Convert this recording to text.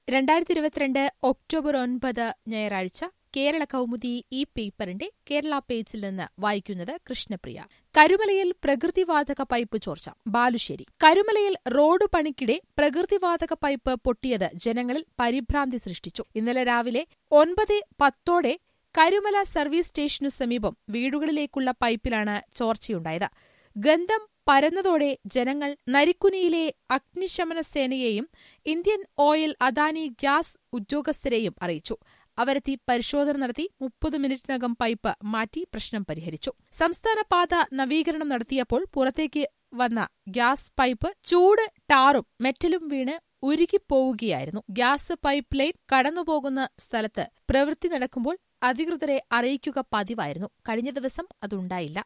രണ്ടായിരത്തി ഇരുപത്തിരണ്ട് ഒക്ടോബർ ഒൻപത് ഞായറാഴ്ച കേരള കൗമുദി ഈ പേപ്പറിന്റെ കേരള പേജിൽ നിന്ന് വായിക്കുന്നത് കൃഷ്ണപ്രിയ കരുമലയിൽ പ്രകൃതിവാതക പൈപ്പ് ചോർച്ച ബാലുശ്ശേരി കരുമലയിൽ റോഡ് പണിക്കിടെ പ്രകൃതിവാതക പൈപ്പ് പൊട്ടിയത് ജനങ്ങളിൽ പരിഭ്രാന്തി സൃഷ്ടിച്ചു ഇന്നലെ രാവിലെ ഒൻപത് പത്തോടെ കരുമല സർവീസ് സ്റ്റേഷനു സമീപം വീടുകളിലേക്കുള്ള പൈപ്പിലാണ് ചോർച്ചയുണ്ടായത് ഗന്ധം പരന്നതോടെ ജനങ്ങൾ നരിക്കുനിയിലെ അഗ്നിശമന സേനയെയും ഇന്ത്യൻ ഓയിൽ അദാനി ഗ്യാസ് ഉദ്യോഗസ്ഥരെയും അറിയിച്ചു അവരെത്തി പരിശോധന നടത്തി മുപ്പത് മിനിറ്റിനകം പൈപ്പ് മാറ്റി പ്രശ്നം പരിഹരിച്ചു സംസ്ഥാന പാത നവീകരണം നടത്തിയപ്പോൾ പുറത്തേക്ക് വന്ന ഗ്യാസ് പൈപ്പ് ചൂട് ടാറും മെറ്റലും വീണ് ഉരുകിപ്പോവുകയായിരുന്നു ഗ്യാസ് പൈപ്പ് ലൈൻ കടന്നുപോകുന്ന സ്ഥലത്ത് പ്രവൃത്തി നടക്കുമ്പോൾ അധികൃതരെ അറിയിക്കുക പതിവായിരുന്നു കഴിഞ്ഞ ദിവസം അതുണ്ടായില്ല